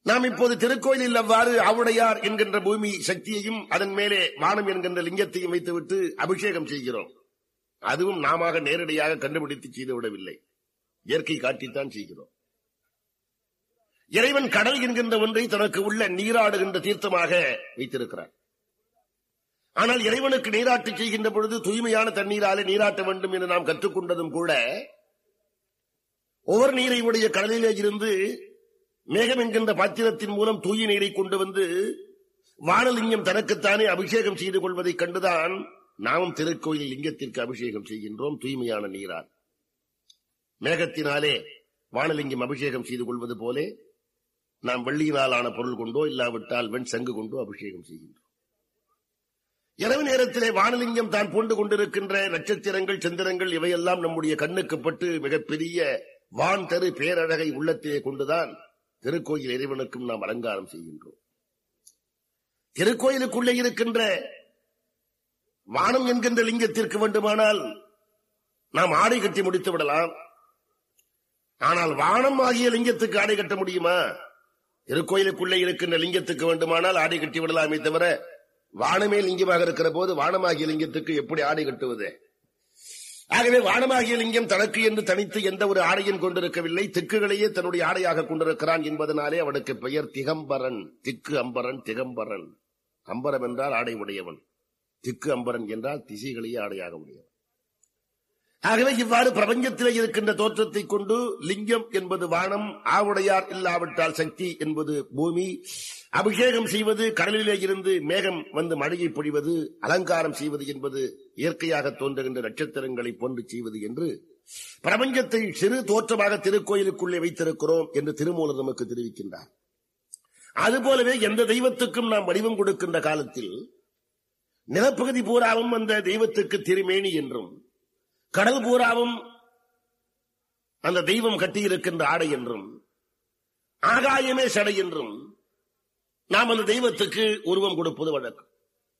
நாம் இப்போது திருக்கோயிலில் அவ்வாறு ஆவுடையார் என்கின்ற பூமி சக்தியையும் அதன் மேலே வானம் என்கின்ற லிங்கத்தையும் வைத்துவிட்டு அபிஷேகம் செய்கிறோம் அதுவும் நாம நேரடியாக கண்டுபிடித்து செய்து விடவில்லை இயற்கை காட்டித்தான் செய்கிறோம் இறைவன் கடல் என்கின்ற ஒன்றை தனக்கு உள்ள நீராடுகின்ற தீர்த்தமாக வைத்திருக்கிறார் ஆனால் இறைவனுக்கு நீராட்டு செய்கின்ற பொழுது தூய்மையான தண்ணீராலே நீராட்ட வேண்டும் என்று நாம் கற்றுக்கொண்டதும் கூட ஒவ்வொரு நீரை உடைய கடலிலே இருந்து மேகம் என்கின்ற பாத்திரத்தின் மூலம் தூய நீரை கொண்டு வந்து வானலிங்கம் தனக்குத்தானே அபிஷேகம் செய்து கொள்வதைக் கண்டுதான் நாமும் திருக்கோயில் லிங்கத்திற்கு அபிஷேகம் செய்கின்றோம் தூய்மையான நீரால் மேகத்தினாலே வானலிங்கம் அபிஷேகம் செய்து கொள்வது போலே நாம் வெள்ளியினாலான பொருள் கொண்டோ இல்லாவிட்டால் வெண் சங்கு கொண்டோ அபிஷேகம் செய்கின்றோம் இரவு நேரத்திலே வானலிங்கம் தான் பூண்டு கொண்டிருக்கின்ற நட்சத்திரங்கள் சந்திரங்கள் இவையெல்லாம் நம்முடைய கண்ணுக்கு பட்டு மிகப்பெரிய வான் தரு பேரழகை உள்ளத்திலே கொண்டுதான் திருக்கோயில் இறைவனுக்கும் நாம் அலங்காரம் செய்கின்றோம் திருக்கோயிலுக்குள்ளே இருக்கின்ற வானம் என்கின்ற லிங்கத்திற்கு வேண்டுமானால் நாம் ஆடை கட்டி முடித்து விடலாம் ஆனால் வானம் ஆகிய லிங்கத்துக்கு ஆடை கட்ட முடியுமா திருக்கோயிலுக்குள்ளே இருக்கின்ற லிங்கத்துக்கு வேண்டுமானால் ஆடை கட்டி விடலாமே தவிர வானமே லிங்கமாக இருக்கிற போது வானமாகிய லிங்கத்துக்கு எப்படி ஆடை கட்டுவது ஆகவே வானமாகிய லிங்கம் தனக்கு என்று தனித்து எந்த ஒரு ஆடையும் கொண்டிருக்கவில்லை திக்குகளையே தன்னுடைய ஆடையாக கொண்டிருக்கிறான் என்பதனாலே அவனுக்கு பெயர் திகம்பரன் திக்கு அம்பரன் திகம்பரன் அம்பரம் என்றால் ஆடை உடையவன் திக்கு அம்பரன் என்றால் திசைகளையே ஆடையாக உடையவன் ஆகவே இவ்வாறு பிரபஞ்சத்திலே இருக்கின்ற தோற்றத்தை கொண்டு லிங்கம் என்பது வானம் ஆவுடையார் இல்லாவிட்டால் சக்தி என்பது பூமி அபிஷேகம் செய்வது கடலிலே இருந்து மேகம் வந்து மழையை பொழிவது அலங்காரம் செய்வது என்பது இயற்கையாக தோன்றுகின்ற நட்சத்திரங்களை போன்று செய்வது என்று பிரபஞ்சத்தை சிறு தோற்றமாக திருக்கோயிலுக்குள்ளே வைத்திருக்கிறோம் என்று திருமூலர் நமக்கு தெரிவிக்கின்றார் அதுபோலவே எந்த தெய்வத்துக்கும் நாம் வடிவம் கொடுக்கின்ற காலத்தில் நிலப்பகுதி பூராவும் அந்த தெய்வத்துக்கு திருமேனி என்றும் கடல் பூராவும் அந்த தெய்வம் கட்டியிருக்கின்ற ஆடை என்றும் ஆகாயமே சடை என்றும் நாம் அந்த தெய்வத்துக்கு உருவம் கொடுப்பது வழக்கம்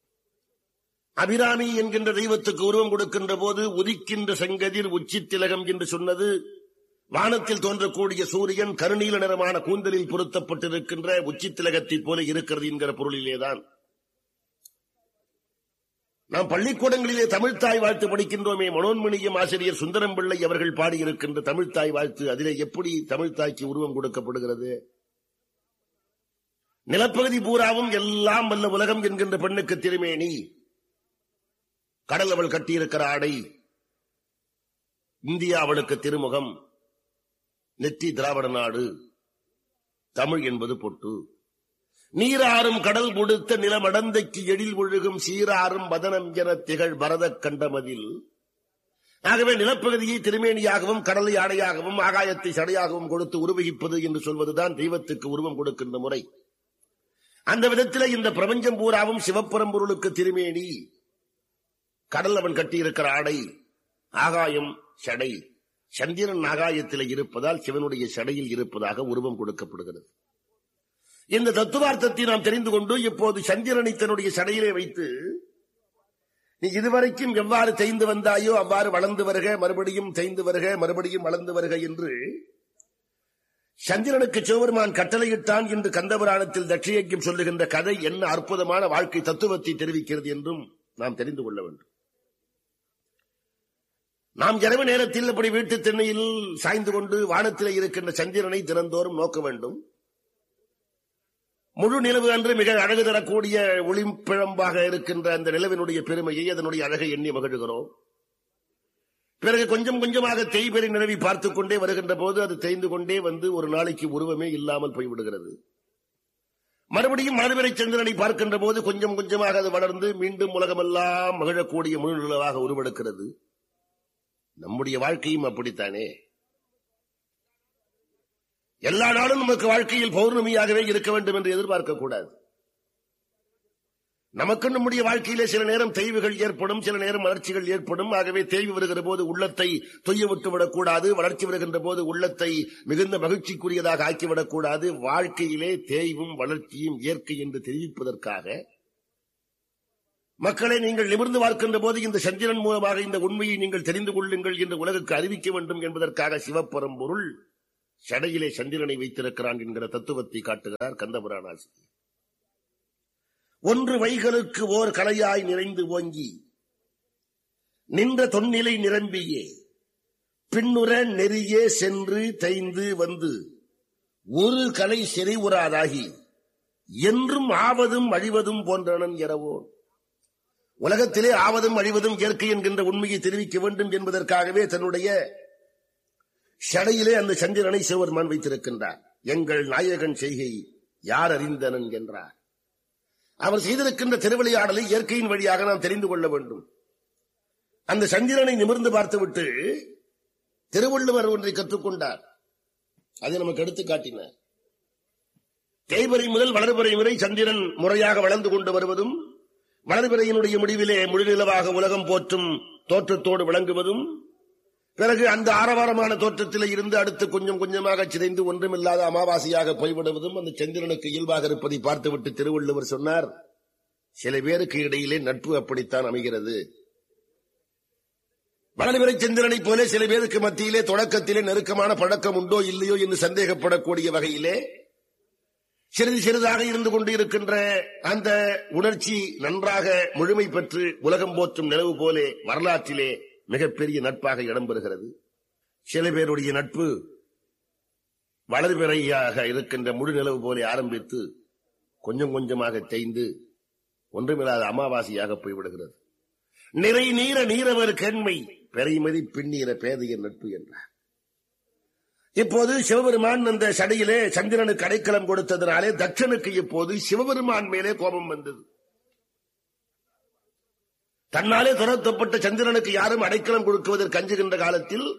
அபிராமி என்கின்ற தெய்வத்துக்கு உருவம் கொடுக்கின்ற போது உதிக்கின்ற செங்கதிர் உச்சி திலகம் என்று சொன்னது வானத்தில் தோன்றக்கூடிய சூரியன் கருநீல நிறமான கூந்தலில் பொருத்தப்பட்டிருக்கின்ற உச்சி திலகத்தைப் போல இருக்கிறது என்கிற பொருளிலேதான் நாம் பள்ளிக்கூடங்களிலே தமிழ்த்தாய் வாழ்த்து படிக்கின்றோமே மனோன்மணியம் ஆசிரியர் சுந்தரம் பிள்ளை அவர்கள் பாடியிருக்கின்ற தமிழ்த்தாய் வாழ்த்து அதிலே எப்படி தமிழ்த்தாய்க்கு உருவம் கொடுக்கப்படுகிறது நிலப்பகுதி பூராவும் எல்லாம் வல்ல உலகம் என்கின்ற பெண்ணுக்கு திருமேனி கடல் அவள் கட்டியிருக்கிற ஆடை இந்தியா அவளுக்கு திருமுகம் நெற்றி திராவிட நாடு தமிழ் என்பது பொட்டு நீராறும் கடல் கொடுத்த நிலமடந்தைக்கு எழில் ஒழுகும் சீராறும் வதனம் என திகழ் பரத கண்டமதில் ஆகவே நிலப்பகுதியை திருமேனியாகவும் கடலை ஆடையாகவும் ஆகாயத்தை சடையாகவும் கொடுத்து உருவகிப்பது என்று சொல்வதுதான் தெய்வத்துக்கு உருவம் கொடுக்கின்ற முறை அந்த விதத்தில் இந்த பிரபஞ்சம் பூராவும் சிவப்பரம்பொருளுக்கு திருமேனி கடல் அவன் கட்டியிருக்கிற ஆடை ஆகாயம் சடை சந்திரன் ஆகாயத்தில் இருப்பதால் சிவனுடைய சடையில் இருப்பதாக உருவம் கொடுக்கப்படுகிறது இந்த தத்துவார்த்தத்தை நாம் தெரிந்து கொண்டு இப்போது சந்திரனை தன்னுடைய சடையிலே வைத்து நீ இதுவரைக்கும் எவ்வாறு தேய்ந்து வந்தாயோ அவ்வாறு வளர்ந்து வருக மறுபடியும் தேய்ந்து வருக மறுபடியும் வளர்ந்து வருக என்று சந்திரனுக்கு சிவபெருமான் கட்டளையிட்டான் என்று கந்தபுராணத்தில் தட்சியக்கியம் சொல்லுகின்ற கதை என்ன அற்புதமான வாழ்க்கை தத்துவத்தை தெரிவிக்கிறது என்றும் நாம் தெரிந்து கொள்ள வேண்டும் நாம் இரவு நேரத்தில் அப்படி வீட்டு திண்ணையில் சாய்ந்து கொண்டு வானத்தில் இருக்கின்ற சந்திரனை தினந்தோறும் நோக்க வேண்டும் முழு நிலவு அன்று மிக அழகு தரக்கூடிய ஒளிப்பிழம்பாக இருக்கின்ற அந்த நிலவினுடைய பெருமையை அதனுடைய அழகை எண்ணி மகிழ்கிறோம் பிறகு கொஞ்சம் கொஞ்சமாக தேய்பெறி நிலவி பார்த்துக் கொண்டே வருகின்ற போது அது தேய்ந்து கொண்டே வந்து ஒரு நாளைக்கு உருவமே இல்லாமல் போய்விடுகிறது மறுபடியும் மறுபிறை சந்திரனை பார்க்கின்ற போது கொஞ்சம் கொஞ்சமாக அது வளர்ந்து மீண்டும் உலகமெல்லாம் மகிழக்கூடிய முழு நிலவாக உருவெடுக்கிறது நம்முடைய வாழ்க்கையும் அப்படித்தானே எல்லா நாளும் நமக்கு வாழ்க்கையில் பௌர்ணமியாகவே இருக்க வேண்டும் என்று எதிர்பார்க்க கூடாது நமக்கு நம்முடைய வாழ்க்கையிலே சில நேரம் தெய்வுகள் ஏற்படும் சில நேரம் வளர்ச்சிகள் ஏற்படும் ஆகவே தேய்வு வருகிற போது உள்ளத்தை தொய்ய விட்டு விடக்கூடாது வளர்ச்சி வருகின்ற போது உள்ளத்தை மிகுந்த மகிழ்ச்சிக்குரியதாக ஆக்கிவிடக்கூடாது வாழ்க்கையிலே தேய்வும் வளர்ச்சியும் இயற்கை என்று தெரிவிப்பதற்காக மக்களை நீங்கள் நிமிர்ந்து பார்க்கின்ற போது இந்த சந்திரன் மூலமாக இந்த உண்மையை நீங்கள் தெரிந்து கொள்ளுங்கள் என்று உலகுக்கு அறிவிக்க வேண்டும் என்பதற்காக சிவப்பரம்பொருள் சடையிலே சந்திரனை வைத்திருக்கிறான் என்கிற தத்துவத்தை காட்டுகிறார் கந்தபுராணாசிரியர் ஒன்று வைகளுக்கு ஓர் கலையாய் நிறைந்து ஓங்கி நின்ற தொன்னிலை நிரம்பியே பின்னுற நெறியே சென்று தைந்து வந்து ஒரு கலை செறிவுறாதாகி என்றும் ஆவதும் அழிவதும் போன்றனன் இரவோ உலகத்திலே ஆவதும் அழிவதும் இயற்கை என்கின்ற உண்மையை தெரிவிக்க வேண்டும் என்பதற்காகவே தன்னுடைய ஷடையிலே அந்த சந்திரனை சிவபெருமான் வைத்திருக்கின்றார் எங்கள் நாயகன் செய்கை யார் அறிந்தனன் என்றார் அவர் செய்திருக்கின்ற திருவிளையாடலை இயற்கையின் வழியாக நாம் தெரிந்து கொள்ள வேண்டும் அந்த சந்திரனை நிமிர்ந்து பார்த்துவிட்டு திருவள்ளுவர் ஒன்றை கற்றுக்கொண்டார் அதை நமக்கு எடுத்து காட்டினார் தேய்வரை முதல் வளர்வரை வரை சந்திரன் முறையாக வளர்ந்து கொண்டு வருவதும் வளர்பிறையினுடைய முடிவிலே முழுநிலவாக உலகம் போற்றும் தோற்றத்தோடு விளங்குவதும் பிறகு அந்த ஆரவாரமான தோற்றத்திலே இருந்து அடுத்து கொஞ்சம் கொஞ்சமாக சிதைந்து ஒன்றுமில்லாத அமாவாசையாக போய்விடுவதும் அந்த சந்திரனுக்கு இயல்பாக இருப்பதை பார்த்துவிட்டு திருவள்ளுவர் சொன்னார் சில பேருக்கு இடையிலே நட்பு அப்படித்தான் அமைகிறது வளர்பிறை சந்திரனைப் போல சில பேருக்கு மத்தியிலே தொடக்கத்திலே நெருக்கமான பழக்கம் உண்டோ இல்லையோ என்று சந்தேகப்படக்கூடிய வகையிலே சிறிது சிறிதாக இருந்து கொண்டு இருக்கின்ற அந்த உணர்ச்சி நன்றாக முழுமை பெற்று உலகம் போற்றும் நிலவு போலே வரலாற்றிலே மிகப்பெரிய நட்பாக இடம்பெறுகிறது சில பேருடைய நட்பு வளர்பிறையாக இருக்கின்ற முழு நிலவு போலே ஆரம்பித்து கொஞ்சம் கொஞ்சமாக தேய்ந்து ஒன்றுமில்லாத அமாவாசையாக போய்விடுகிறது நிறை நீர நீரவர் கண்மை பெறைமதி பின்னீர பேதைய நட்பு என்றார் இப்போது சிவபெருமான் அந்த சடையிலே சந்திரனுக்கு அடைக்கலம் கொடுத்ததினாலே தட்சனுக்கு இப்போது சிவபெருமான் மேலே கோபம் வந்தது தன்னாலே துரத்தப்பட்ட சந்திரனுக்கு யாரும் அடைக்கலம் கொடுக்குவதற்கு அஞ்சுகின்ற காலத்தில்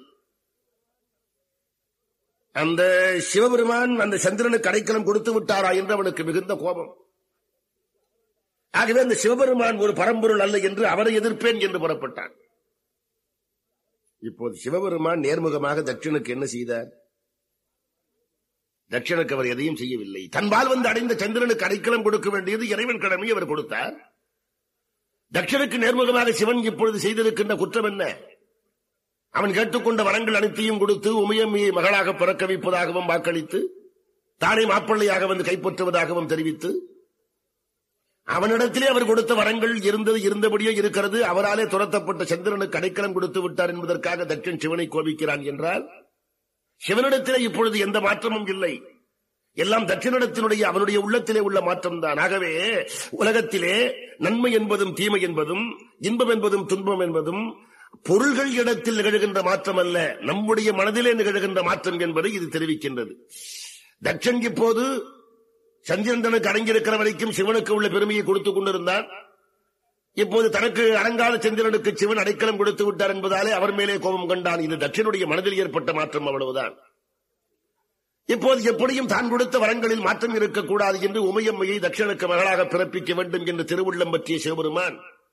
அந்த சிவபெருமான் அந்த சந்திரனுக்கு அடைக்கலம் கொடுத்து விட்டாரா என்று அவனுக்கு மிகுந்த கோபம் ஆகவே அந்த சிவபெருமான் ஒரு பரம்பொருள் அல்ல என்று அவரை எதிர்ப்பேன் என்று புறப்பட்டான் இப்போது சிவபெருமான் நேர்முகமாக தட்சனுக்கு என்ன செய்தார் தட்சனுக்கு அவர் எதையும் செய்யவில்லை தன்பால் வந்து அடைந்த சந்திரனுக்கு அடைக்கலம் கொடுக்க வேண்டியது இறைவன் கடமை அவர் கொடுத்தார் தட்சனுக்கு நேர்முகமாக சிவன் இப்பொழுது செய்திருக்கின்ற குற்றம் என்ன அவன் கேட்டுக்கொண்ட வரங்கள் அனைத்தையும் கொடுத்து உமையம்மையை மகளாக பிறக்க வைப்பதாகவும் வாக்களித்து தானே மாப்பிள்ளையாக வந்து கைப்பற்றுவதாகவும் தெரிவித்து அவனிடத்திலே அவர் கொடுத்த வரங்கள் இருந்தது இருந்தபடியே இருக்கிறது அவராலே துரத்தப்பட்ட சந்திரனுக்கு அடைக்கலம் கொடுத்து விட்டார் என்பதற்காக தட்சன் சிவனை கோபிக்கிறான் என்றால் சிவனிடத்திலே இப்பொழுது எந்த மாற்றமும் இல்லை எல்லாம் தட்சிணிடத்தினுடைய அவனுடைய உள்ளத்திலே உள்ள மாற்றம் தான் ஆகவே உலகத்திலே நன்மை என்பதும் தீமை என்பதும் இன்பம் என்பதும் துன்பம் என்பதும் பொருள்கள் இடத்தில் நிகழ்கின்ற மாற்றம் அல்ல நம்முடைய மனதிலே நிகழ்கின்ற மாற்றம் என்பதை இது தெரிவிக்கின்றது தட்சன் இப்போது சந்திரந்தனுக்கு அடங்கியிருக்கிற வரைக்கும் சிவனுக்கு உள்ள பெருமையை கொடுத்துக் கொண்டிருந்தான் இப்போது தனக்கு அடங்காத சந்திரனுக்கு சிவன் அடைக்கலம் கொடுத்து விட்டார் என்பதாலே அவர் மேலே கோபம் கண்டான் இது தட்சனுடைய மனதில் ஏற்பட்ட மாற்றம் அவ்வளவுதான் இப்போது எப்படியும் தான் கொடுத்த வரங்களில் மாற்றம் இருக்கக்கூடாது என்று உமையம்மையை தட்சனுக்கு மகளாக பிறப்பிக்க வேண்டும் என்று திருவுள்ளம் பற்றிய சிவபெருமான்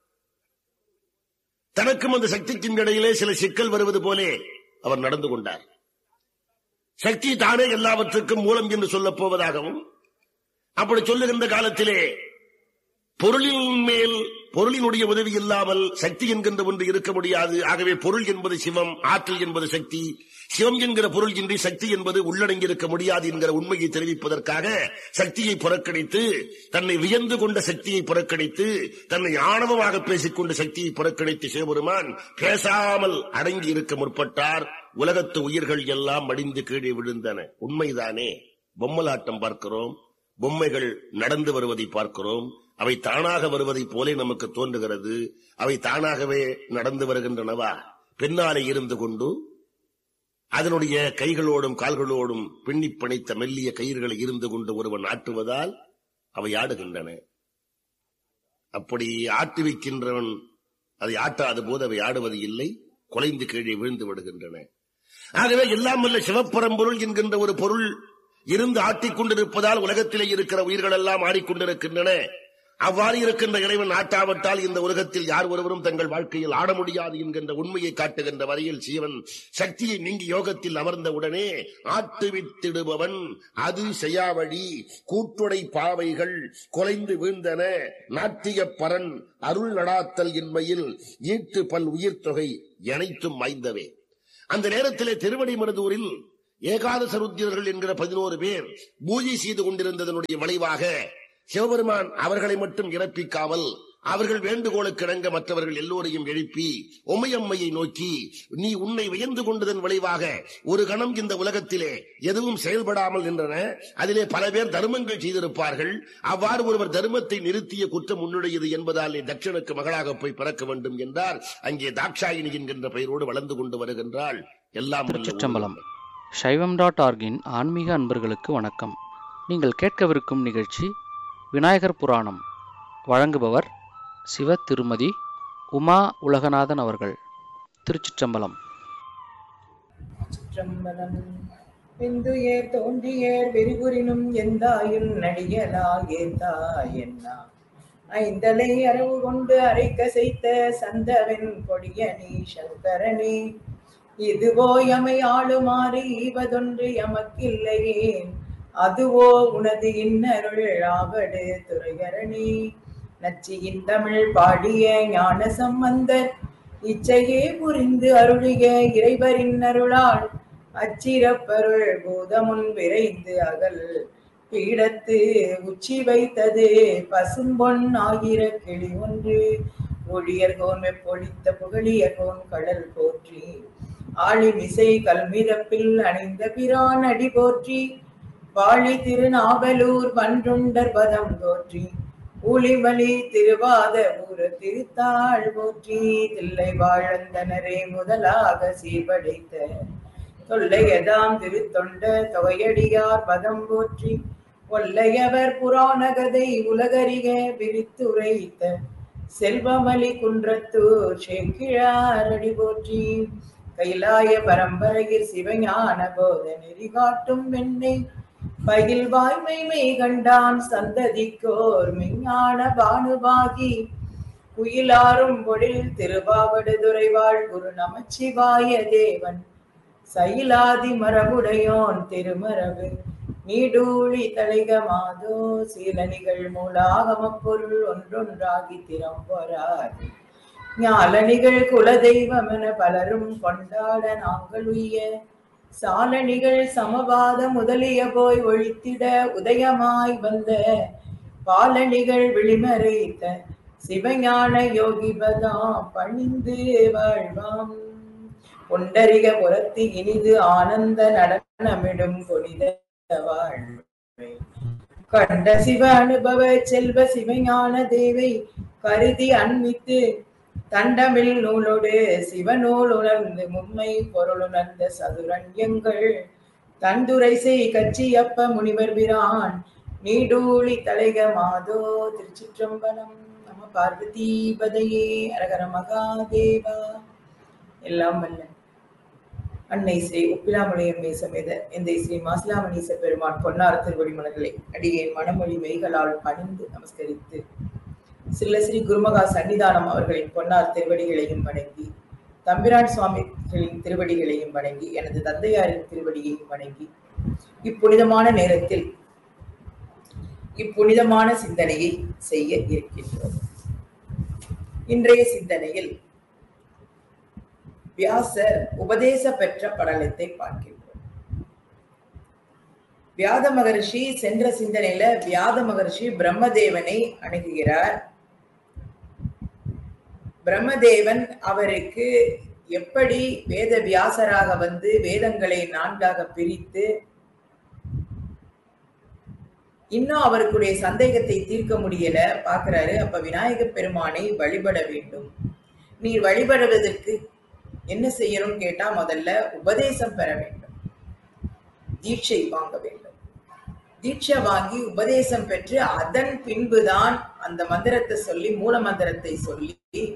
தனக்கும் அந்த சக்திக்கும் இடையிலே சில சிக்கல் வருவது போலே அவர் நடந்து கொண்டார் சக்தி தானே எல்லாவற்றுக்கும் மூலம் என்று சொல்லப் போவதாகவும் அப்படி சொல்லுகின்ற காலத்திலே பொருளின் மேல் பொருளினுடைய உதவி இல்லாமல் சக்தி என்கின்ற ஒன்று இருக்க முடியாது ஆகவே பொருள் என்பது சிவம் ஆற்றல் என்பது சக்தி சிவம் என்கிற பொருள் இன்றி சக்தி என்பது உள்ளடங்கி இருக்க முடியாது என்கிற உண்மையை தெரிவிப்பதற்காக சக்தியை புறக்கணித்து தன்னை வியந்து கொண்ட சக்தியை புறக்கணித்து தன்னை ஆணவமாக பேசிக்கொண்ட சக்தியை புறக்கணித்து சிவபெருமான் பேசாமல் அடங்கி இருக்க முற்பட்டார் உலகத்து உயிர்கள் எல்லாம் மடிந்து கீழே விழுந்தன உண்மைதானே பொம்மலாட்டம் பார்க்கிறோம் பொம்மைகள் நடந்து வருவதை பார்க்கிறோம் அவை தானாக வருவதைப் போலே நமக்கு தோன்றுகிறது அவை தானாகவே நடந்து வருகின்றனவா பின்னாலே இருந்து கொண்டு அதனுடைய கைகளோடும் கால்களோடும் பின்னி பிணைத்த மெல்லிய கயிறுகளை இருந்து கொண்டு ஒருவன் ஆட்டுவதால் அவை ஆடுகின்றன அப்படி ஆட்டி வைக்கின்றவன் அதை ஆட்டாத போது அவை ஆடுவது இல்லை குலைந்து கீழே விழுந்து விடுகின்றன ஆகவே எல்லாம் வல்ல சிவப்பரம்பொருள் என்கின்ற ஒரு பொருள் இருந்து ஆட்டிக் கொண்டிருப்பதால் உலகத்திலே இருக்கிற உயிர்கள் எல்லாம் ஆடிக்கொண்டிருக்கின்றன அவ்வாறு இருக்கின்ற இறைவன் ஆட்டாவிட்டால் இந்த உலகத்தில் யார் ஒருவரும் தங்கள் வாழ்க்கையில் ஆட முடியாது என்கின்ற உண்மையை காட்டுகின்ற வரையில் சீவன் சக்தியை நீங்கி யோகத்தில் அமர்ந்த உடனே ஆட்டுவித்திடுபவன் அது செய்யாவழி கூட்டுடை பாவைகள் குலைந்து வீழ்ந்தன நாட்டிய பரன் அருள் நடாத்தல் இன்மையில் ஈட்டு பல் உயிர் தொகை அனைத்தும் மாய்ந்தவே அந்த நேரத்திலே திருவடி மருதூரில் ஏகாதச ருத்திரர்கள் என்கிற பதினோரு பேர் பூஜை செய்து கொண்டிருந்ததனுடைய விளைவாக சிவபெருமான் அவர்களை மட்டும் இறப்பிக்காமல் அவர்கள் வேண்டுகோளுக்கு இணங்க மற்றவர்கள் எல்லோரையும் எழுப்பி உமையம்மையை நோக்கி நீ உன்னை வியந்து கொண்டதன் விளைவாக ஒரு கணம் இந்த உலகத்திலே எதுவும் செயல்படாமல் நின்றன அதிலே பல பேர் தர்மங்கள் செய்திருப்பார்கள் அவ்வாறு ஒருவர் தர்மத்தை நிறுத்திய குற்றம் உன்னுடையது என்பதாலே தட்சனுக்கு மகளாக போய் பிறக்க வேண்டும் என்றார் அங்கே தாட்சாயினி என்கின்ற பெயரோடு வளர்ந்து கொண்டு வருகின்றாள் எல்லாம் வல்ல திருச்சிற்றம்பலம் சைவம் டாட் ஆர்கின் ஆன்மீக அன்பர்களுக்கு வணக்கம் நீங்கள் கேட்கவிருக்கும் நிகழ்ச்சி விநாயகர் புராணம் வழங்குபவர் சிவ திருமதி உமா உலகநாதன் அவர்கள் திருச்சிற்றம்பலம் சிற்றம்பலம் வெந்துயர் தோன்றியர் வெறிகுறினும் எந்தாயும் நடிகலா ஏத்தாய் என்ன ஐந்தலை அரவு கொண்டு அரைக்கசைத்த சந்தவன் கொடியனி சங்கரனே இதுவோ எமை ஆளுமாறு ஈவதொன்று எமக்கில்லையேன் அதுவோ உனது இன்னருள் ஆவடு துறையரணி நச்சியின் தமிழ் பாடிய ஞான சம்பந்தர் இச்சையே புரிந்து அருளிய இறைவரின் அருளால் அச்சிறப்பருள் பூதமுன் விரைந்து அகல் பீடத்து உச்சி வைத்தது பசும்பொன் ஆகிற கிளி ஒன்று ஒழியர்கோன் வெப்பொழித்த புகழியர்கோன் கடல் போற்றி ஆழிமிசை கல்மிதப்பில் அணிந்த பிரான் அடி போற்றி வாழி திருநாவலூர் வன்றுண்டர் பதம் தோற்றி ஊழிமலி திருவாத ஊர திருத்தாள் போற்றி தில்லை வாழந்தனரே முதலாக சீர்படைத்த தொல்லையதாம் திருத்தொண்ட தொகையடியார் பதம் போற்றி ஒல்லையவர் புராண கதை உலகறிக விரித்துரைத்த செல்வமலி குன்றத்தூர் சேக்கிழாரடி போற்றி கைலாய பரம்பரையில் சிவஞான போத நெறி காட்டும் வெண்ணை பயில் வாய்மை மெய் கண்டான் சந்ததிக்கோர் மெஞ்ஞான பானுபாகி குயிலாரும் பொழில் திருவாவடுதுறை வாழ் குரு நமச்சிவாய தேவன் சயிலாதி மரபுடையோன் திருமரபு நீடூழி தளிக மாதோ சீலனிகள் மூலாகம பொருள் ஒன்றொன்றாகி திறம்பொறார் ஞாலனிகள் குலதெய்வம் என பலரும் கொண்டாட நாங்கள் உய்ய சாலணிகள் சமவாத முதலிய போய் ஒழித்திட உதயமாய் வந்த பாலணிகள் விழிமறைத்த சிவஞான யோகிபதாம் பணிந்து வாழ்வாம் பொண்டரிக புறத்து இனிது ஆனந்த நடனமிடும் புனித வாழ்வை கண்ட சிவ அனுபவ செல்வ சிவஞான தேவை கருதி அன்மித்து தண்டமில் நூலோடு சிவநூல் உணர்ந்து மும்மை பொருளுணர்ந்த சதுரண்யங்கள் தந்துரை செய் கச்சியப்ப முனிவர் பிரான் நீடூழி தலைக மாதோ திருச்சிற்றம்பலம் நம பார்வதி பதையே அரகர மகாதேவா எல்லாம் வல்ல அன்னை ஸ்ரீ உப்பிலாமலையம்மை சமேத இந்த ஸ்ரீ மாசிலாமணீச பெருமான் பொன்னார் திருவடி மலர்களை அடியேன் மனமொழி மெய்களால் பணிந்து நமஸ்கரித்து சில ஸ்ரீ குருமகா சன்னிதானம் அவர்களின் பொன்னார் திருவடிகளையும் வணங்கி தம்பிரான் சுவாமிகளின் திருவடிகளையும் வணங்கி எனது தந்தையாரின் திருவடியையும் வணங்கி இப்புனிதமான நேரத்தில் இப்புனிதமான சிந்தனையை செய்ய இருக்கின்றோம் இன்றைய சிந்தனையில் வியாசர் உபதேச பெற்ற படலத்தை பார்க்கின்றோம் வியாத மகர்ஷி சென்ற சிந்தனையில வியாத மகர்ஷி பிரம்மதேவனை அணுகுகிறார் பிரம்மதேவன் அவருக்கு எப்படி வேத வியாசராக வந்து வேதங்களை நான்காக பிரித்து இன்னும் அவருக்குடைய சந்தேகத்தை தீர்க்க முடியல பாக்குறாரு அப்ப விநாயக பெருமானை வழிபட வேண்டும் நீர் வழிபடுவதற்கு என்ன செய்யணும் கேட்டா முதல்ல உபதேசம் பெற வேண்டும் தீட்சை வாங்க வேண்டும் தீட்சை வாங்கி உபதேசம் பெற்று அதன் பின்புதான் அந்த மந்திரத்தை சொல்லி மூல மந்திரத்தை சொல்லி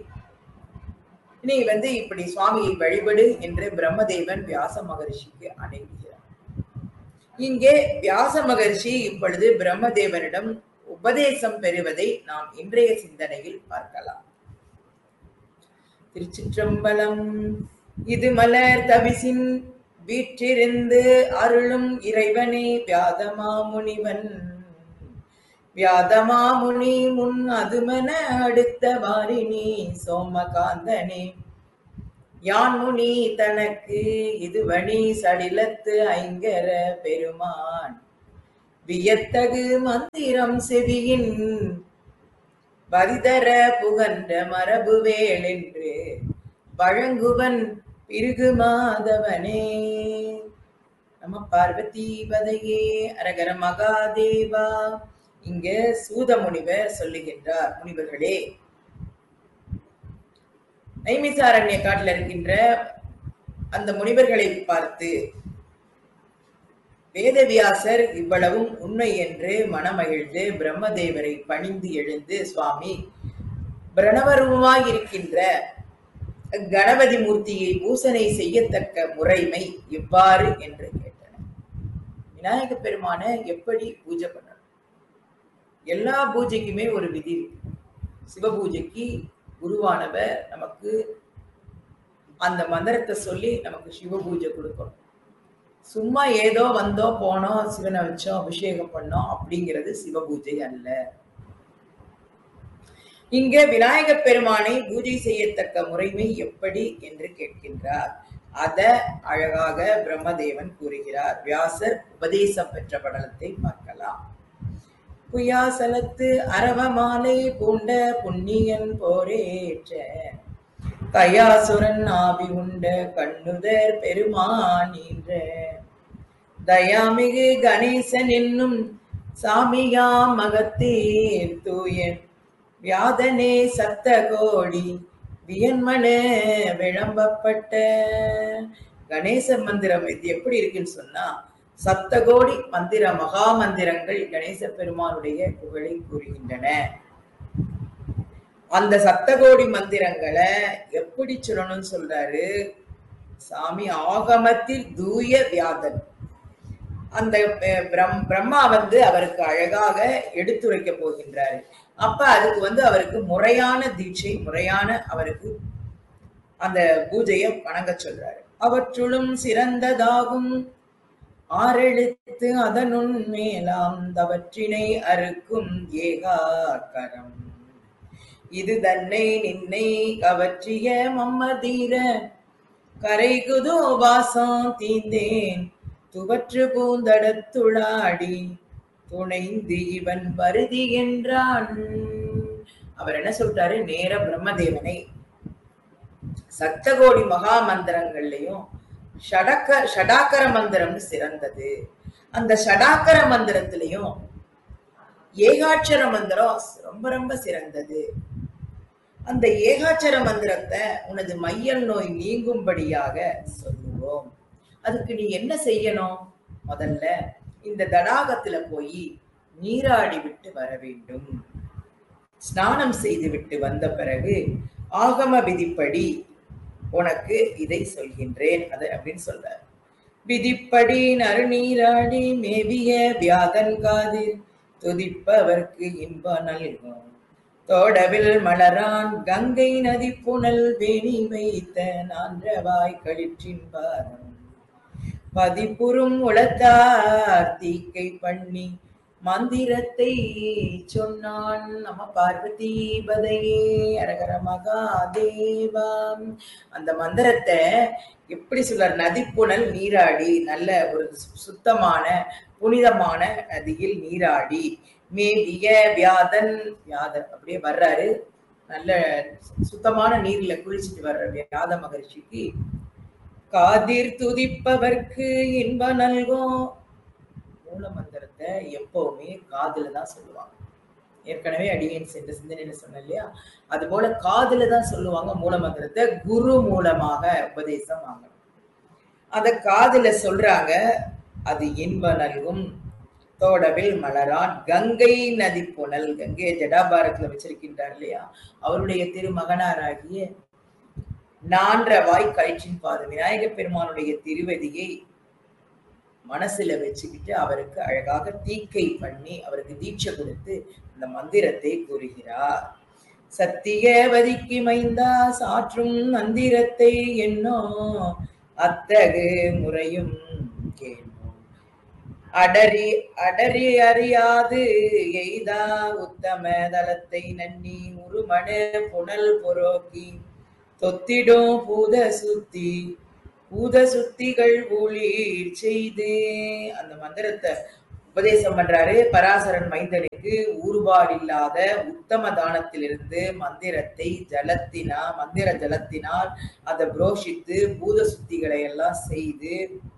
நீ வந்து இப்படி சுவாமியை வழிபடு என்று பிரம்மதேவன் வியாச மகரிஷிக்கு அணுகுகிறார் இங்கே வியாச மகர்ஷி இப்பொழுது பிரம்மதேவனிடம் உபதேசம் பெறுவதை நாம் இன்றைய சிந்தனையில் பார்க்கலாம் திருச்சிற்றம்பலம் இது மலர் தவிசின் வீற்றிருந்து அருளும் இறைவனே வியாதமா முனிவன் வியாதமாமுனி முன் அதுமன அடுத்த வாரிணி சோமகாந்தனே யான் முனி தனக்கு இது வணி சடிலத்து ஐங்கர பெருமான் வியத்தகு மந்திரம் செவியின் வரிதர புகன்ற மரபு வேளென்று வழங்குவன் பிருகு மாதவனே நம பார்வதி பதையே அரகர மகாதேவா இங்க சூத முனிவர் சொல்லுகின்றார் முனிவர்களே நைமிசாரண்ய காட்டில் இருக்கின்ற அந்த முனிவர்களை பார்த்து வேதவியாசர் இவ்வளவும் உண்மை என்று மனமகிழ்ந்து பிரம்மதேவரை பணிந்து எழுந்து சுவாமி பிரணவரூபமாய் இருக்கின்ற கணபதி மூர்த்தியை பூசனை செய்யத்தக்க முறைமை எவ்வாறு என்று கேட்டனர் விநாயக பெருமான எப்படி பூஜை பண்ணணும் எல்லா பூஜைக்குமே ஒரு விதி இருக்கு சிவபூஜைக்கு குருவானவர் நமக்கு அந்த மந்திரத்தை சொல்லி நமக்கு சிவ பூஜை கொடுக்கணும் சும்மா ஏதோ வந்தோம் போனோம் சிவனை வச்சோம் அபிஷேகம் பண்ணோம் அப்படிங்கிறது சிவ பூஜை அல்ல இங்க விநாயக பெருமானை பூஜை செய்யத்தக்க முறைமை எப்படி என்று கேட்கின்றார் அத அழகாக பிரம்மதேவன் கூறுகிறார் வியாசர் உபதேசம் பெற்ற படலத்தை பார்க்கலாம் புயாசலத்து அரவமாலை பூண்ட புண்ணியன் போரேற்ற கயாசுரன் ஆவி உண்ட கண்ணுதர் பெருமானீன்ற தயாமிகு கணேசன் என்னும் சாமியாம் மகத்தீர் தூயன் வியாதனே சத்த கோடி வியன்மன விளம்பப்பட்ட கணேச மந்திரம் இது எப்படி இருக்குன்னு சொன்னா சப்தகோடி மந்திர மகா மந்திரங்கள் கணேச பெருமானுடைய புகழை கூறுகின்றன அந்த சப்தகோடி மந்திரங்களை எப்படி சொல்லணும்னு சொல்றாரு சாமி ஆகமத்தில் தூய வியாதன் அந்த அஹ், பிரம்- பிரம்மா வந்து அவருக்கு அழகாக எடுத்துரைக்க போகின்றாரு அப்ப அதுக்கு வந்து அவருக்கு முறையான தீட்சை முறையான அவருக்கு அந்த பூஜையை வணங்க சொல்றாரு அவற்றுளும் சிறந்ததாகும் ஆறெழுத்து அதனுன் மேலாம் தவற்றினை அறுக்கும் ஏகாக்கரம் இது தன்னை நின்னை கவற்றிய மம்மதீர கரைகுதோ வாசம் தீந்தேன் துவற்று பூந்தடத்துளாடி துணைந்து இவன் பருதி என்றான் அவர் என்ன சொல்றாரு நேர பிரம்மதேவனை சப்தகோடி மகா மந்திரங்கள்லயும் ஷடக்க ஷடாக்கர மந்திரம்னு சிறந்தது அந்த ஷடாக்கர மந்திரத்திலையும் ஏகாட்சர மந்திரம் ரொம்ப ரொம்ப சிறந்தது அந்த ஏகாட்சர மந்திரத்தை உனது மையல் நோய் நீங்கும்படியாக சொல்லுவோம் அதுக்கு நீ என்ன செய்யணும் முதல்ல இந்த தடாகத்துல போய் நீராடி விட்டு வர வேண்டும் ஸ்நானம் செய்துவிட்டு வந்த பிறகு ஆகம விதிப்படி உனக்கு இதை சொல்கின்றேன் அது அப்படின்னு சொல்றார் விதிப்படி நறுநீராடி மேவிய வியாதன் காதில் துதிப்பவர்க்கு இன்ப நல்கும் தோடவில் மலரான் கங்கை நதி புனல் வேணி வைத்த நான்றவாய் களிற்றின் பாதம் பதிப்புறும் உளத்தார் தீக்கை பண்ணி மந்திரத்தை சொன்னான் நம பார்வதி பதையே அரகர மகாதேவாம் அந்த மந்திரத்தை எப்படி சொல்றார் நதிப்புணல் நீராடி நல்ல ஒரு சு- சுத்தமான புனிதமான நதியில் நீராடி மேவிய வியாதன் வியாதன் அப்படியே வர்றாரு நல்ல சுத்தமான நீர்ல குளிச்சுட்டு வர்ற வியாத மகர்ஷிக்கு காதிர் துதிப்பவர்க்கு இன்ப நல்கும் மூல மந்திரத்தை எப்பவுமே காதுல தான் சொல்லுவாங்க ஏற்கனவே அடியேன் சென்ற சிந்தனையில சொன்னேன் இல்லையா அது போல காதுல தான் சொல்லுவாங்க மூல மந்திரத்தை குரு மூலமாக உபதேசம் வாங்கணும் அத காதுல சொல்றாங்க அது இன்ப நல்கும் தோடவில் மலரான் கங்கை நதி புனல் கங்கை ஜடாபாரத்துல வச்சிருக்கின்றார் இல்லையா அவருடைய திருமகனாராகிய நான்ற வாய் கயிற்றின் பாதம் விநாயக பெருமானுடைய திருவதியை மனசுல வச்சுக்கிட்டு அவருக்கு அழகாக தீக்கை பண்ணி அவருக்கு தீட்சை கொடுத்து இந்த மந்திரத்தை கூறுகிறார் சத்தியவதிக்கு மைந்தா சாற்றும் மந்திரத்தை என்னோ அத்தகு முறையும் கேள்வோம் அடரி அடரி அறியாது எய்தா உத்தம தலத்தை நன்னி உருமண புனல் பொரோக்கி தொத்திடும் பூத சுத்தி பூத சுத்திகள் ஊழிர் செய்து அந்த மந்திரத்தை உபதேசம் பண்றாரு பராசரன் மைந்தனுக்கு ஊறுபாடு இல்லாத உத்தம தானத்திலிருந்து மந்திரத்தை ஜலத்தினா மந்திர ஜலத்தினால் அதை புரோஷித்து பூத சுத்திகளை எல்லாம் செய்து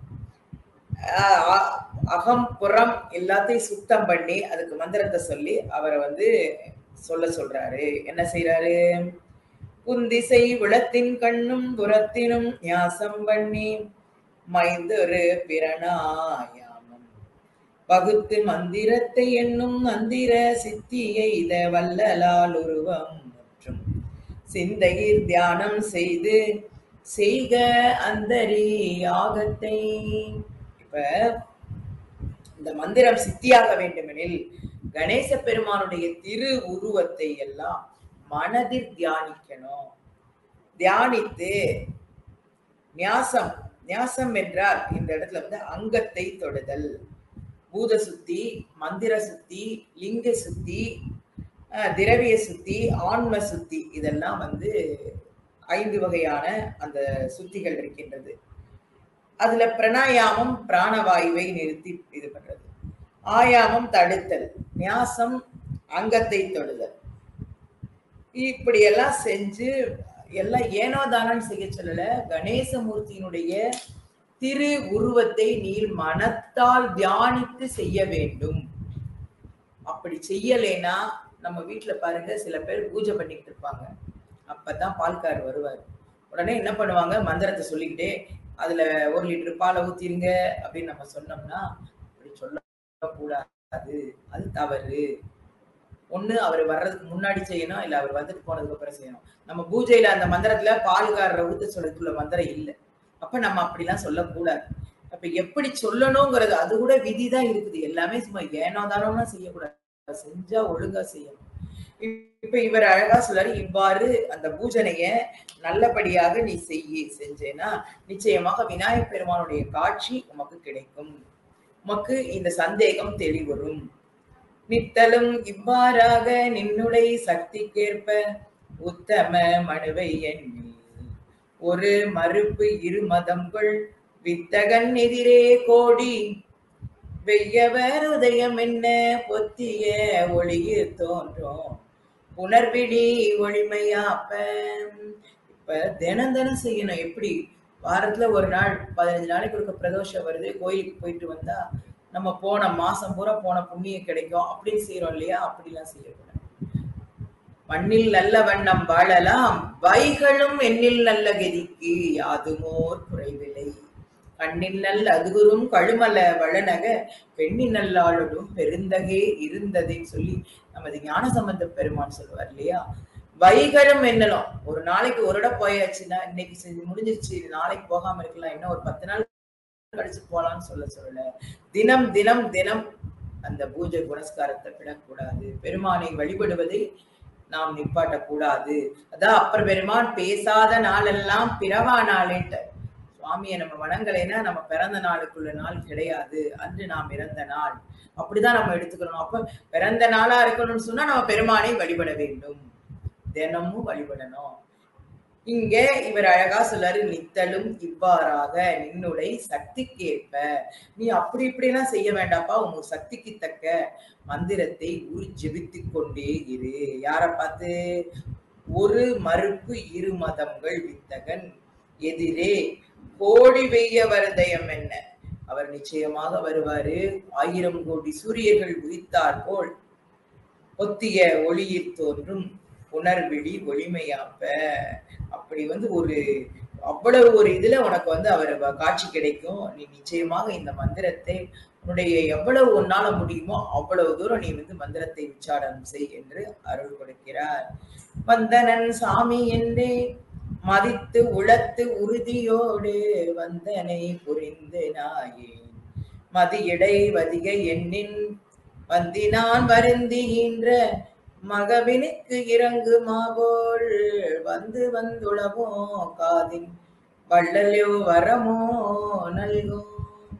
ஆஹ் அ- அகம் புறம் எல்லாத்தையும் சுத்தம் பண்ணி அதுக்கு மந்திரத்தை சொல்லி அவரை வந்து சொல்ல சொல்றாரு என்ன செய்யறாரு குந்திசை விளத்தின் கண்ணும் புறத்தினும் ஞாசம் பண்ணி மைந்தொரு பிரணாயாமம் பகுத்து மந்திரத்தை என்னும் மந்திர சித்தி எய்த வல்லலால் உருவம் மற்றும் சிந்தையில் தியானம் செய்து செய்க அந்தரி யாகத்தை இப்ப இந்த மந்திரம் சித்தியாக வேண்டுமெனில் கணேச பெருமானுடைய திரு உருவத்தை எல்லாம் மனதில் தியானிக்கணும் தியானித்து நியாசம் நியாசம் என்றால் இந்த இடத்துல வந்து அங்கத்தை தொடுதல் பூத சுத்தி மந்திர சுத்தி லிங்க சுத்தி அஹ், திரவிய சுத்தி ஆன்ம சுத்தி இதெல்லாம் வந்து ஐந்து வகையான அந்த சுத்திகள் இருக்கின்றது அதுல பிராணாயாமம் பிராணவாயுவை நிறுத்தி இது பண்றது ஆயாமம் தடுத்தல் நியாசம் அங்கத்தை தொடுதல் இப்படி எல்லாம் செஞ்சு எல்லாம் ஏனோ தானன்னு செய்ய சொல்லல கணேசமூர்த்தியினுடைய திரு உருவத்தை நீர் மனத்தால் தியானித்து செய்ய வேண்டும் அப்படி செய்யலைன்னா நம்ம வீட்டுல பாருங்க சில பேர் பூஜை பண்ணிக்கிட்டு இருப்பாங்க அப்பதான் பால்கார் வருவார் உடனே என்ன பண்ணுவாங்க மந்திரத்தை சொல்லிக்கிட்டே அதுல ஒரு லிட்டர் பாலை ஊத்திருங்க அப்படின்னு நம்ம சொன்னோம்னா அப்படி சொல்லக்கூடாது அது தவறு ஒண்ணு அவர் வர்றதுக்கு முன்னாடி செய்யணும் இல்ல அவர் வந்துட்டு போனதுக்கு அப்புறம் செய்யணும் நம்ம பூஜையில அந்த மந்திரத்துல பால்காரரை ஊத்த சொல்லக்குள்ள மந்திரம் இல்லை அப்ப நம்ம அப்படிலாம் சொல்லக்கூடாது அப்ப எப்படி சொல்லணுங்கிறது அது கூட விதிதான் இருக்குது எல்லாமே சும்மா ஏனோ தானோன்னா செய்யக்கூடாது செஞ்சா ஒழுங்கா செய்யணும் இப்ப இவர் அழகா சொல்றாரு இவ்வாறு அந்த பூஜனைய நல்லபடியாக நீ செய்ய செஞ்சேன்னா நிச்சயமாக விநாயகப் பெருமானுடைய காட்சி உமக்கு கிடைக்கும் உமக்கு இந்த சந்தேகம் தெளிவரும் நித்தலும் இவ்வாறாக நின்னுடைய சக்திக்கேற்ப உத்தம மனுவை எண்ணி ஒரு மறுப்பு இரு மதங்கள் வித்தகன் எதிரே கோடி வெய்யவர் உதயம் என்ன பொத்திய ஒளியில் தோன்றும் புனர்விழி ஒளிமையாப்ப இப்ப தினம் தினம் செய்யணும் எப்படி வாரத்துல ஒரு நாள் பதினஞ்சு நாளைக்கு ஒருக்க பிரதோஷம் வருது கோயிலுக்கு போயிட்டு வந்தா நம்ம போன மாசம் பூரா போன புண்ணியம் கிடைக்கும் அப்படின்னு செய்யறோம் இல்லையா அப்படிலாம் செய்யக்கூடாது மண்ணில் நல்ல வண்ணம் வாழலாம் வைகளும் எண்ணில் நல்ல கதிக்கு யாதுமோர் குறைவில்லை கண்ணில் நல்ல அதுகுரும் கழுமல வளனக பெண்ணின் நல்லாளுடும் பெருந்தகே இருந்ததைன்னு சொல்லி நமது ஞான சம்பந்த பெருமான் சொல்லுவார் இல்லையா வைகளும் எண்ணலாம் ஒரு நாளைக்கு ஒரு இடம் போயாச்சுன்னா இன்னைக்கு செஞ்சு முடிஞ்சிருச்சு நாளைக்கு போகாம இருக்கலாம் இன்னும் ஒரு பத்து நாள் கழிச்சு போலாம்னு சொல்ல சொல்லல தினம் தினம் தினம் அந்த பூஜை புனஸ்காரத்தை விடக்கூடாது பெருமானை வழிபடுவதை நாம் நிப்பாட்டக்கூடாது அதான் அப்பர் பெருமான் பேசாத நாளெல்லாம் பிறவா நாளேட்ட சுவாமியை நம்ம வணங்கலைன்னா நம்ம பிறந்த நாளுக்குள்ள நாள் கிடையாது அன்று நாம் இறந்த நாள் அப்படிதான் நம்ம எடுத்துக்கணும் அப்ப பிறந்த நாளா இருக்கணும்னு சொன்னா நம்ம பெருமானை வழிபட வேண்டும் தினமும் வழிபடணும் இங்க இவர் அழகா சொல்றாரு நித்தலும் இவ்வாறாக நின்னுடைய சக்திக்கேற்ப நீ அப்படி இப்படி எல்லாம் செய்ய வேண்டாப்பா உங்க சக்திக்கு தக்க மந்திரத்தை உரு ஜெபித்துக் கொண்டே இரு யார பார்த்து ஒரு மறுப்பு இரு மதங்கள் வித்தகன் எதிரே கோடி வெய்ய வரதயம் என்ன அவர் நிச்சயமாக வருவாரு ஆயிரம் கோடி சூரியர்கள் உதித்தார் போல் ஒத்திய ஒளியில் தோன்றும் உணர்விழி ஒளிமையாப்ப அப்படி வந்து ஒரு அவ்வளவு ஒரு இதுல உனக்கு வந்து அவர் வ- காட்சி கிடைக்கும் நீ நிச்சயமாக இந்த மந்திரத்தை உன்னுடைய எவ்வளவு உன்னால முடியுமோ அவ்வளவு தூரம் நீ வந்து மந்திரத்தை உச்சாரணம் செய் என்று அருள் கொடுக்கிறார் வந்தனன் சாமி என்றே மதித்து உளத்து உறுதியோடு வந்தனை புரிந்து நாயேன் மதியடை வதிக எண்ணின் வந்தினான் வருந்துகின்ற மகவினுக்கு இறங்குமாவோள் வந்து வந்துளவோ காதின் வள்ளலோ வரமோ நல்கும்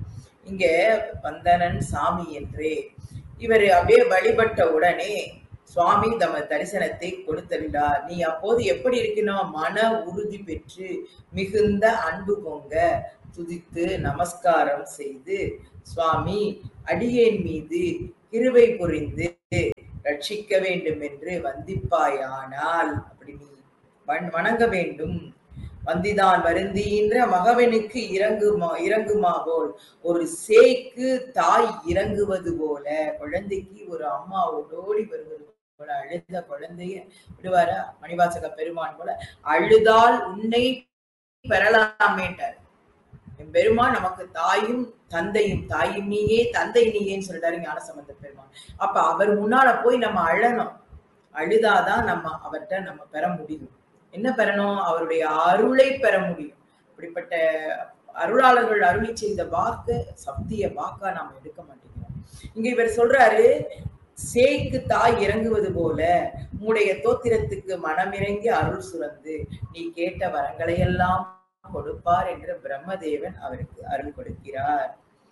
இங்க வந்தனன் சாமி என்றே இவர் அப்படியே வழிபட்ட உடனே சுவாமி தமது தரிசனத்தை கொடுத்தருளார் நீ அப்போது எப்படி இருக்கணும் மன உறுதி பெற்று மிகுந்த அன்பு பொங்க துதித்து நமஸ்காரம் செய்து சுவாமி அடியேன் மீது கிருபை புரிந்து ரட்சிக்க வேண்டும் என்று வந்திப்பாயானால் அப்படி நீ வண்- வணங்க வேண்டும் வந்திதான் வருந்தின்ற மகவனுக்கு இறங்குமா இறங்குமா போல் ஒரு சேய்க்கு தாய் இறங்குவது போல குழந்தைக்கு ஒரு அம்மா ஓடோடி வருவது போல அழுத குழந்தைய விடுவாரா மணிவாசக பெருமான் போல அழுதால் உன்னை பெறலாமேட்டார் என் பெருமான் நமக்கு தாயும் தந்தையும் தாயும் நீயே தந்தை நீயேன்னு சொல்லிட்டாரு ஞானசம்பந்த பெருமான் அப்ப அவர் முன்னால போய் நம்ம அழணும் அழுதாதான் நம்ம அவர்கிட்ட நம்ம பெற முடியும் என்ன பெறணும் அவருடைய அருளை பெற முடியும் இப்படிப்பட்ட அருளாளர்கள் அருளி செய்த வாக்கு சத்திய வாக்கா நாம் எடுக்க மாட்டேங்கிறோம் இங்க இவர் சொல்றாரு சேய்க்கு தாய் இறங்குவது போல உம்முடைய தோத்திரத்துக்கு மனமிறங்கி அருள் சுரந்து நீ கேட்ட வரங்களை எல்லாம் கொடுப்பார் என்று பிரம்மதேவன் அவருக்கு அருள் கொடுக்கிறார்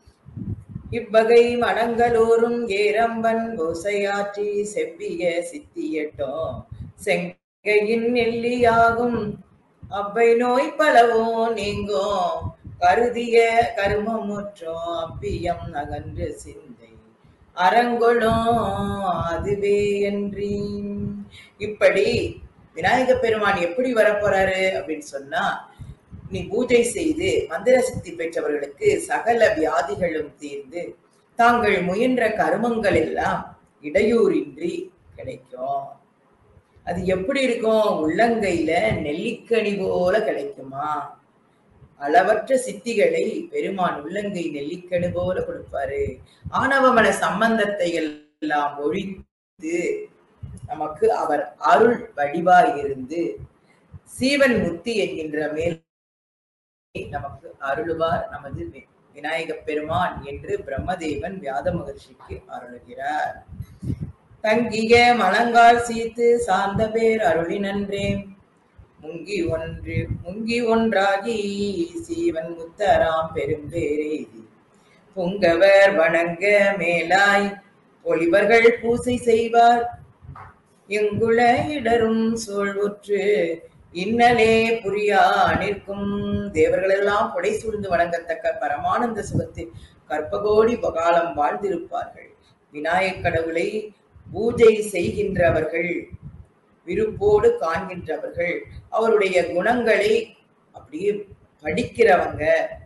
இவ்வகை மடங்களோறும் ஏரம்பன் ஓசையாற்றி செவ்விய சித்தியட்டும் செங்கையின் நெல்லியாகும் அவ்வை நோய் பலவோ நீங்கும் கருதிய கருமமுற்றோம் அப்பியம் அகன்று சிந்தை அரங்கொளும் அதுவே என்றி இப்படி விநாயக பெருமான் எப்படி வரப்போறாரு அப்படின்னு சொன்னா நீ பூஜை செய்து மந்திர சித்தி பெற்றவர்களுக்கு சகல வியாதிகளும் தீர்ந்து தாங்கள் முயன்ற கருமங்கள் எல்லாம் இடையூறின்றி கிடைக்கும் அது எப்படி இருக்கும் உள்ளங்கையில நெல்லிக்கனி போல கிடைக்குமா அளவற்ற சித்திகளை பெருமான் உள்ளங்கை நெல்லிக்கனி போல கொடுப்பாரு ஆணவமன சம்பந்தத்தை எல்லாம் ஒழித்து நமக்கு அவர் அருள் வடிவாய் இருந்து சீவன் முத்தி என்கின்ற மேல் நமக்கு அருளுவார் நமது வி- விநாயகப் பெருமான் என்று பிரம்மதேவன் வியாத மகர்ஷிக்கு அருளுகிறார் தங்கிய மலங்கால் சீத்து சார்ந்த பேர் அருளி நன்றே முங்கி ஒன்று முங்கி ஒன்றாகி சீவன் முத்தராம் பெரும்பேரெய்தி பொங்கவர் வணங்க மேலாய் பொலிவர்கள் பூசை செய்வார் எங்குள இடரும் சூழ்வுற்று இன்னலே புரியா நிற்கும் தேவர்களெல்லாம் புடை சூழ்ந்து வணங்கத்தக்க பரமானந்த சுகத்தில் கற்பகோடி காலம் வாழ்ந்திருப்பார்கள் விநாயகக் கடவுளை பூஜை செய்கின்றவர்கள் விருப்போடு காண்கின்றவர்கள் அவருடைய குணங்களை அப்படியே படிக்கிறவங்க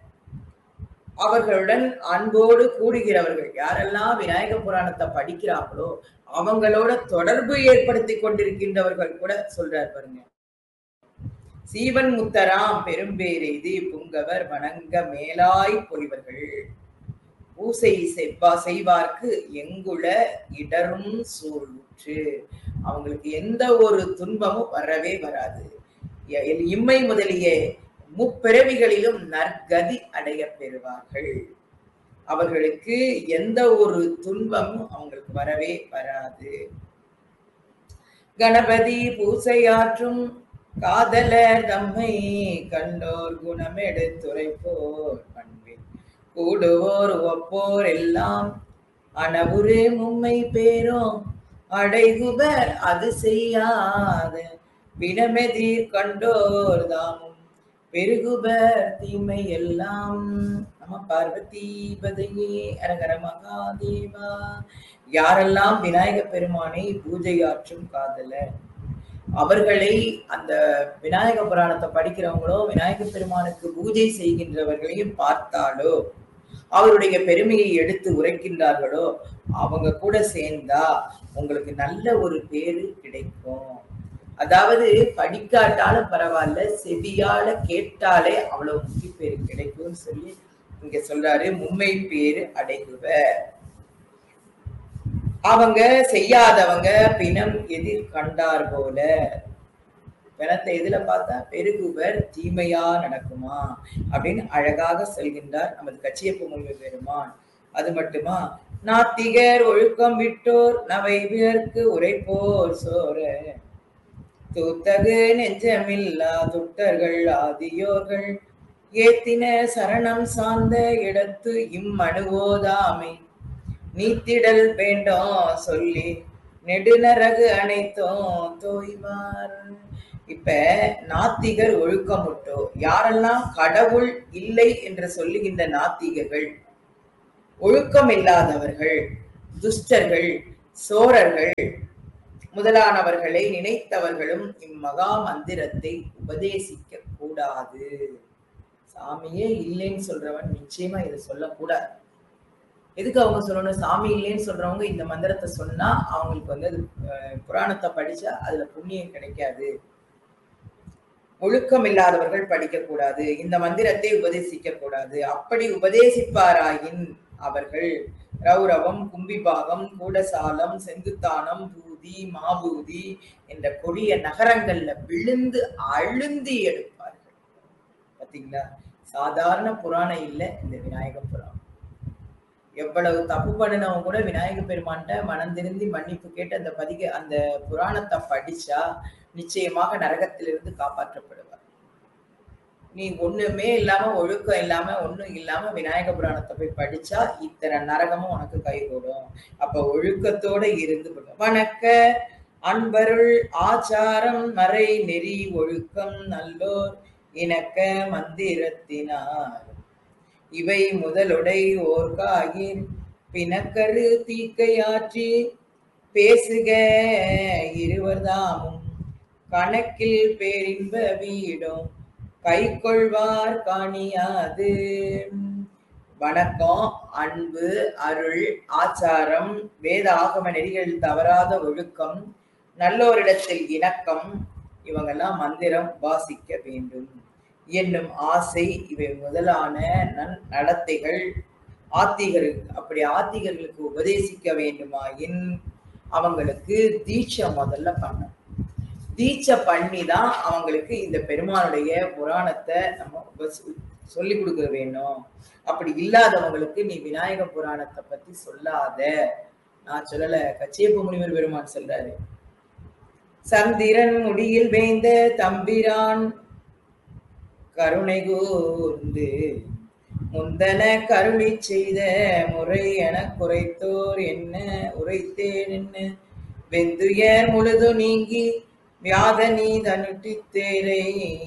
அவர்களுடன் அன்போடு கூடுகிறவர்கள் யாரெல்லாம் விநாயக புராணத்தை படிக்கிறாங்களோ அவங்களோட தொடர்பு ஏற்படுத்தி கொண்டிருக்கின்றவர்கள் கூட சொல்றார் பாருங்க சீவன் முத்தராம் பெரும்பேரெய்தி புங்கவர் வணங்க மேலாய் பொலிவர்கள் பூசை செவ்வா செய்வார்க்கு எங்குள இடரும் சூழ்வுற்று அவங்களுக்கு எந்த ஒரு துன்பமும் வரவே வராது எ- இம்மை முதலிய முப்பிறவிகளிலும் நற்கதி அடைய பெறுவார்கள் அவர்களுக்கு எந்த ஒரு துன்பமும் அவங்களுக்கு வரவே வராது கணபதி பூசையாற்றும் காதலர் தம்மை கண்டோர் குணமெடுத்துரைப்போர் பண்பில் கூடுவோர் ஒப்போர் எல்லாம் அனவுரு மும்மை பேரும் அடைகுவர் அது செய்யாத வினமெதிர் கண்டோர் தாமும் பெருகுவர் தீமை எல்லாம் நம பார்வதி பதையே அரகர மகாதேவா யாரெல்லாம் விநாயக பெருமானை பூஜையாற்றும் காதலர் அவர்களை அந்த விநாயக புராணத்தை படிக்கிறவங்களோ விநாயக பெருமானுக்கு பூஜை செய்கின்றவர்களையும் பார்த்தாலோ அவருடைய பெருமையை எடுத்து உரைக்கின்றார்களோ அவங்க கூட சேர்ந்தா உங்களுக்கு நல்ல ஒரு பேரு கிடைக்கும் அதாவது படிக்காட்டாலும் பரவாயில்ல செவியால கேட்டாலே அவ்வளவு முக்கிய பேரு கிடைக்கும்னு சொல்லி இங்க சொல்றாரு மும்மை பேரு அடைகுவர் அவங்க செய்யாதவங்க பிணம் எதிர் கண்டார் போல பிணத்தை எதுல பார்த்தா பெருகுவர் தீமையா நடக்குமா அப்படின்னு அழகாக சொல்கின்றார் நமது கச்சியப்ப மொழி பெருமான் அது மட்டுமா நாத்திகர் ஒழுக்கம் விட்டோர் நவை வியர்க்கு உரைப்போர் சோர தூத்தகு நெஞ்சமில்லா துட்டர்கள் ஆதியோர்கள் ஏத்தின சரணம் சார்ந்த இடத்து இம்மணுவோதாமை நீத்திடல் வேண்டாம் சொல்லி நெடுநரகு அனைத்தும் தோய்வார் இப்ப நாத்திகர் ஒழுக்கமுட்டோ யாரெல்லாம் கடவுள் இல்லை என்று சொல்லுகின்ற நாத்திகர்கள் ஒழுக்கம் இல்லாதவர்கள் துஷ்டர்கள் சோரர்கள் முதலானவர்களை நினைத்தவர்களும் இம்மகா மந்திரத்தை உபதேசிக்க கூடாது சாமியே இல்லைன்னு சொல்றவன் நிச்சயமா இதை சொல்லக்கூடாது எதுக்கு அவங்க சொல்லணும் சாமி இல்லைன்னு சொல்றவங்க இந்த மந்திரத்தை சொன்னா அவங்களுக்கு வந்து அது அஹ், புராணத்தை படிச்சா அதுல புண்ணியம் கிடைக்காது ஒழுக்கம் இல்லாதவர்கள் படிக்க கூடாது இந்த மந்திரத்தை உபதேசிக்க கூடாது அப்படி உபதேசிப்பாராயின் அவர்கள் ரௌரவம் கும்பிபாகம் கூடசாலம் செங்குத்தானம் பூதி மாபூதி என்ற கொடிய நகரங்கள்ல விழுந்து அழுந்தி எடுப்பார்கள் பாத்தீங்களா சாதாரண புராணம் இல்ல இந்த விநாயக புராணம் எவ்வளவு தப்பு பண்ணினவங்க கூட விநாயக பெருமான்கிட்ட மனம் திருந்தி மன்னிப்பு கேட்டு அந்த பதிக அந்த புராணத்தை படிச்சா நிச்சயமாக நரகத்திலிருந்து காப்பாற்றப்படுவார் நீ ஒண்ணுமே இல்லாம ஒழுக்கம் இல்லாம ஒண்ணும் இல்லாம விநாயக புராணத்தை போய் படிச்சா இத்தனை நரகமும் உனக்கு கைகூடும் அப்ப ஒழுக்கத்தோட இருந்து கொடு. வணக்க அன்பருள் ஆச்சாரம் மறை நெறி ஒழுக்கம் நல்லோர் இணக்க மந்திரத்தினார் இவை முதலுடை ஓர்காயின் பிணக்கரு தீக்கையாற்றி பேசுக இருவர்தாமும் கணக்கில் பேரின்ப வீடும் கை கொள்வார் காணியாது வணக்கம் அன்பு அருள் ஆச்சாரம் வேத ஆகம நெறிகள் தவறாத ஒழுக்கம் நல்லோரிடத்தில் இணக்கம் இவங்கெல்லாம் மந்திரம் வாசிக்க வேண்டும் என்னும் ஆசை இவை முதலான நன் நடத்தைகள் ஆத்திகருக்கு அப்படி ஆத்திகர்களுக்கு உபதேசிக்க வேண்டுமாயின் அவங்களுக்கு தீட்சை முதல்ல பண்ணும் தீட்சை பண்ணி தான் அவங்களுக்கு இந்த பெருமானுடைய புராணத்தை நம்ம உப- சொல்லிக் கொடுக்க வேணும் அப்படி இல்லாதவங்களுக்கு நீ விநாயக புராணத்தை பத்தி சொல்லாத நான் சொல்லல கச்சியப்ப முனிவர் பெருமான் சொல்றாரு சந்திரன் முடியில் வேந்த தம்பிரான் கருணை கூர்ந்து முந்தன கருளி செய்த முறை என குறைத்தோர் என்ன உரைத்தேன் என்ன வெந்துயர் முழுது நீங்கி வியாத நீத அனுட்டித்தேரை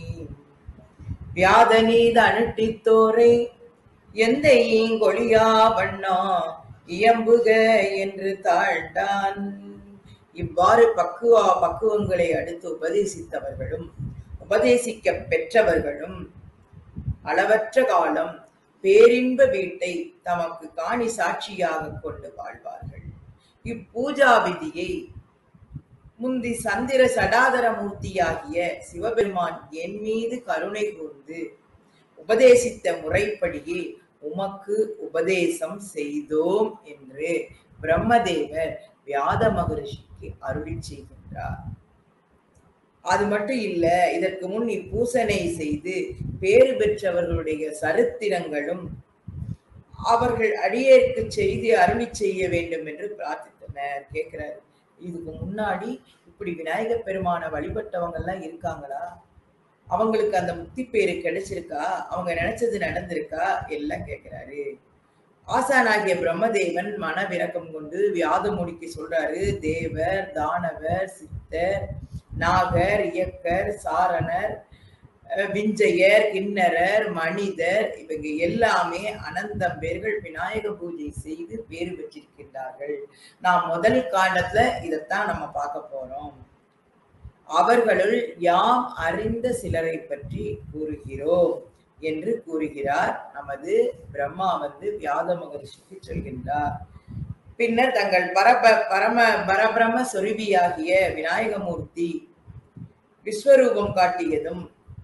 வியாத நீத அனுட்டித்தோரை எந்த ஈங்கொழியா வண்ணா இயம்புக என்று தாழ்ந்தான் இவ்வாறு பக்குவா பக்குவங்களை அடுத்து உபதேசித்தவர்களும் உபதேசிக்க பெற்றவர்களும் அளவற்ற காலம் பேரின்ப வீட்டை தமக்கு காணி சாட்சியாக கொண்டு வாழ்வார்கள் இப்பூஜா விதியை முந்தி சந்திர சடாதர மூர்த்தியாகிய சிவபெருமான் என் மீது கருணை கூர்ந்து உபதேசித்த முறைப்படியே உமக்கு உபதேசம் செய்தோம் என்று பிரம்மதேவர் வியாத மகரிஷிக்கு அருளி செய்கின்றார் அது மட்டும் இல்ல இதற்கு முன் இப்பூசனை செய்து பேறு பெற்றவர்களுடைய சரித்திரங்களும் அவர்கள் அடியேற்கு செய்து அருளி செய்ய வேண்டும் என்று பிரார்த்தித்தனர் கேட்கிறாரு இதுக்கு முன்னாடி இப்படி விநாயகர் பெருமான வழிபட்டவங்க எல்லாம் இருக்காங்களா அவங்களுக்கு அந்த முக்தி பேரு கிடைச்சிருக்கா அவங்க நினைச்சது நடந்திருக்கா எல்லாம் கேட்கிறாரு ஆசானாகிய பிரம்மதேவன் மன விரக்கம் கொண்டு வியாதமுடிக்கு சொல்றாரு தேவர் தானவர் சித்தர் நாகர் இயக்கர் சாரணர் அஹ், விஞ்சையர் கிண்ணரர் மனிதர் இவங்க எல்லாமே அனந்தம் பேர்கள் விநாயக பூஜை செய்து பேறு பெற்றிருக்கின்றார்கள் நாம் முதல் காண்டத்துல இதைத்தான் நம்ம பார்க்க போறோம் அவர்களுள் யாம் அறிந்த சிலரை பற்றி கூறுகிறோம் என்று கூறுகிறார் நமது பிரம்மா வந்து வியாத மகரிஷிக்கு சொல்கின்றார் பின்னர் தங்கள் பரப பரம பரபிரம சொருபியாகிய விநாயகமூர்த்தி விஸ்வரூபம் காட்டியதும்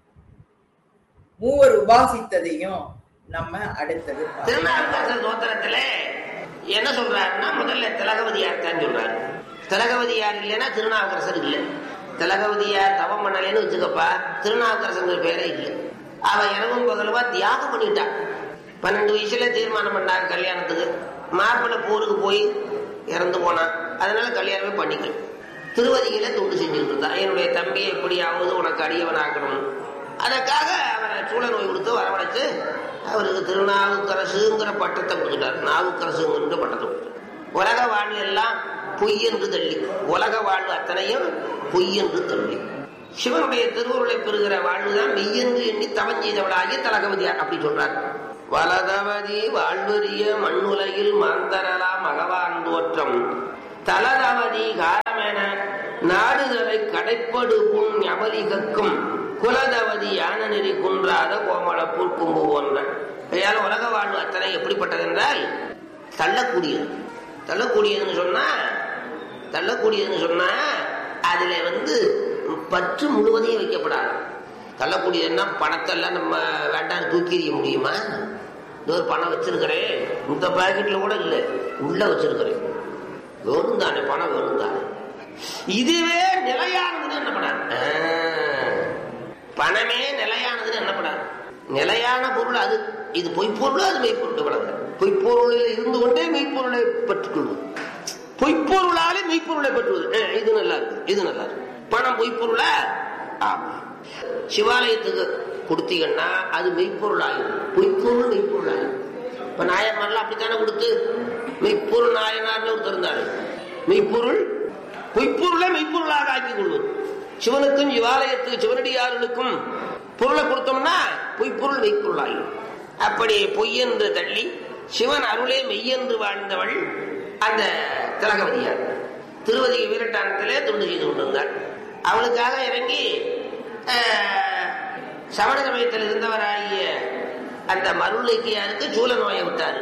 மூவர் உபாசித்ததையும் நம்ம அடுத்தது பார்க்கலாம். திருநாவுக்கரசர் தோத்திரத்துல என்ன சொல்றாருன்னா முதல்ல திலகவதியார் தான் சொல்றாரு திலகவதியார் இல்லைன்னா திருநாவுக்கரசர் இல்லை திலகவதியார் தவம் பண்ணலைன்னு வச்சுக்கப்பா திருநாவுக்கரசங்கிற பேரே இல்லை அவன் இரவும் பகலுமா தியாகம் பண்ணிட்டான் பன்னெண்டு வயசுல தீர்மானம் பண்ணாங்க கல்யாணத்துக்கு மாப்பிள்ளை போருக்கு போய் இறந்து போனான் அதனால கல்யாணமே பண்ணிக்கல திருவதியில தொண்டு செஞ்சுட்டு இருந்தான் என்னுடைய தம்பியை எப்படியாவது உனக்கு அடியவன் ஆக்கணும் அதற்காக அவரை சூழ நோய் கொடுத்து வரவழைச்சு அவருக்கு திருநாவுக்கரசுங்கிற பட்டத்தை கொடுத்துட்டார் நாவுக்கரசுங்கிற பட்டத்தை கொடுத்தார் உலக வாழ்வு எல்லாம் பொய் என்று தள்ளி உலக வாழ்வு அத்தனையும் பொய் என்று தள்ளி சிவனுடைய திருவுருளை பெறுகிற வாழ்வுதான் மெய்யென்று எண்ணி தவம் செய்தவளாகிய தலகவதியார் அப்படி சொல்றார் வலதவதி வாழ்வறிய மண்ணுலகில் மாந்தரலா மகவான் தோற்றம் தலதவதி காரமென நாடுதலை கடைப்படு புண் ஞபலிகக்கும் குலதவதி யான நெறி குன்றாத கோமள பூர்க்கும்பு போன்ற கையால் உலக வாழ்வு அத்தனை எப்படிப்பட்டது என்றால் தள்ளக்கூடியது தள்ளக்கூடியதுன்னு சொன்னா தள்ளக்கூடியதுன்னு சொன்னா அதுல வந்து பற்று முழுவதையும் வைக்கப்படாது தள்ளக்கூடியதுன்னா பணத்தெல்லாம் நம்ம வேண்டாம் தூக்கி எறிய முடியுமா இந்த ஒரு பணம் வச்சிருக்கிறேன் இந்த பாக்கெட்ல கூட இல்லை உள்ள வச்சிருக்கிறேன் வேணும் தானே பணம் வேணும் தானே இதுவே நிலையானதுன்னு என்னப்படாது பணமே நிலையானதுன்னு என்னப்படாது நிலையான பொருள் அது இது பொய்ப்பொருள் அது மெய்ப்பொருள் வளர்ந்த பொய்ப்பொருளில் இருந்து கொண்டே மெய்ப்பொருளை பெற்றுக்கொள்வது பொய்ப்பொருளாலே மெய்ப்பொருளை பெற்றுவது அஹ், இது நல்லா இருக்கு இது நல்லா இருக்கு பணம் பொய்ப்பொருளா ஆமா சிவாலயத்துக்கு கொடுத்தீங்கன்னா அது மெய்ப்பொருள் ஆயிடும் பொய்ப்பொருள் மெய்ப்பொருள் ஆயிடும் இப்ப நாயன்மார்லாம் அப்படித்தானே கொடுத்து மெய்ப்பொருள் நாயனார்னு ஒருத்தர் இருந்தாரு மெய்ப்பொருள் பொய்ப்பொருளை மெய்ப்பொருளாக ஆக்கிக் கொள்வது சிவனுக்கும் சிவாலயத்துக்கு சிவனடியார்களுக்கும் பொருளை கொடுத்தோம்னா பொய்ப்பொருள் மெய்ப்பொருள் ஆகிடும் அப்படி பொய்யென்று தள்ளி சிவன் அருளே மெய்யென்று வாழ்ந்தவள் அந்த திலகவதியார் திருவதிகை வீரட்டானத்திலே தொண்டு செய்து கொண்டிருந்தாள் அவளுக்காக இறங்கி ஆஹ், சமண சமயத்தில் இருந்தவராகிய அந்த மருளைக்கியாருக்கு சூல நோயை விட்டாரு